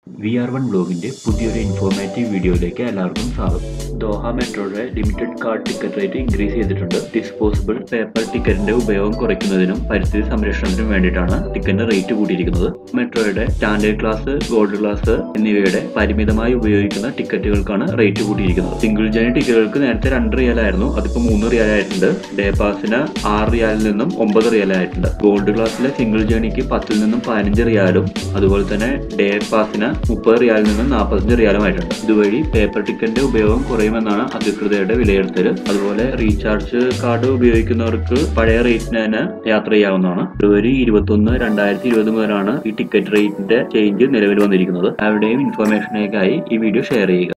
V R one ബ്ലോഗിന്റെ പുതിയൊരു informative വീഡിയോയിലേക്ക് എല്ലാവർക്കും സ്വാഗതം ദോഹ മെട്രോയുടെ limited card ticket rate increase ചെയ്തിട്ടുണ്ട് ഡിസ്പോസിബിൾ പേപ്പർ ടിക്കറ്റിന്റെ ഉപയോഗം കുറയ്ക്കുന്നതിനും പരിസ്ഥിതി സംരക്ഷണത്തിനും വേണ്ടിയിട്ടാണ് ടിക്കറ്റിന്റെ റേറ്റ് കൂട്ടിയിരിക്കുന്നത് മെട്രോയുടെ സ്റ്റാൻഡേർഡ് ക്ലാസ് ഗോൾഡ് ക്ലാസ് എന്നിവയുടെ പരിമിതമായി ഉപയോഗിക്കുന്ന ടിക്കറ്റുകൾക്കാണ് റേറ്റ് കൂട്ടിയിരിക്കുന്നത് സിംഗിൾ ജേണി ടിക്കറ്റുകൾക്ക് നേരത്തെ രണ്ട് റിയാലായിരുന്നു അതിപ്പോൾ മൂന്ന് റിയാലായിട്ടുണ്ട് ഡേ പാസിന് ആറ് റിയാലിൽ നിന്നും ഒമ്പത് റിയാലായിട്ടുണ്ട് ഗോൾഡ് ക്ലാസ്സിലെ സിംഗിൾ ജേണിക്ക് പത്തിൽ നിന്നും പതിനഞ്ച് റിയാലും അതുപോലെ തന്നെ ഡേ പാസിന് മുപ്പത് റിയാലിൽ നിന്നും നാൽപ്പത്തഞ്ച് റിയാലുമായിട്ടുണ്ട് ഇതുവഴി പേപ്പർ ടിക്കറ്റിന്റെ ഉപയോഗം കുറയുമെന്നാണ് അധികൃതരുടെ വിലയിരുത്തൽ അതുപോലെ റീചാർജ് കാർഡ് ഉപയോഗിക്കുന്നവർക്ക് പഴയ റേറ്റിന് തന്നെ യാത്ര ചെയ്യാവുന്നതാണ് ഫെബ്രുവരി ഇരുപത്തൊന്ന് രണ്ടായിരത്തി ഇരുപത് മുതലാണ് ഈ ടിക്കറ്റ് റേറ്റിന്റെ ചേഞ്ച് നിലവിൽ വന്നിരിക്കുന്നത് അവിടെയും ഇൻഫർമേഷനേക്കായി ഈ വീഡിയോ ഷെയർ ചെയ്യുക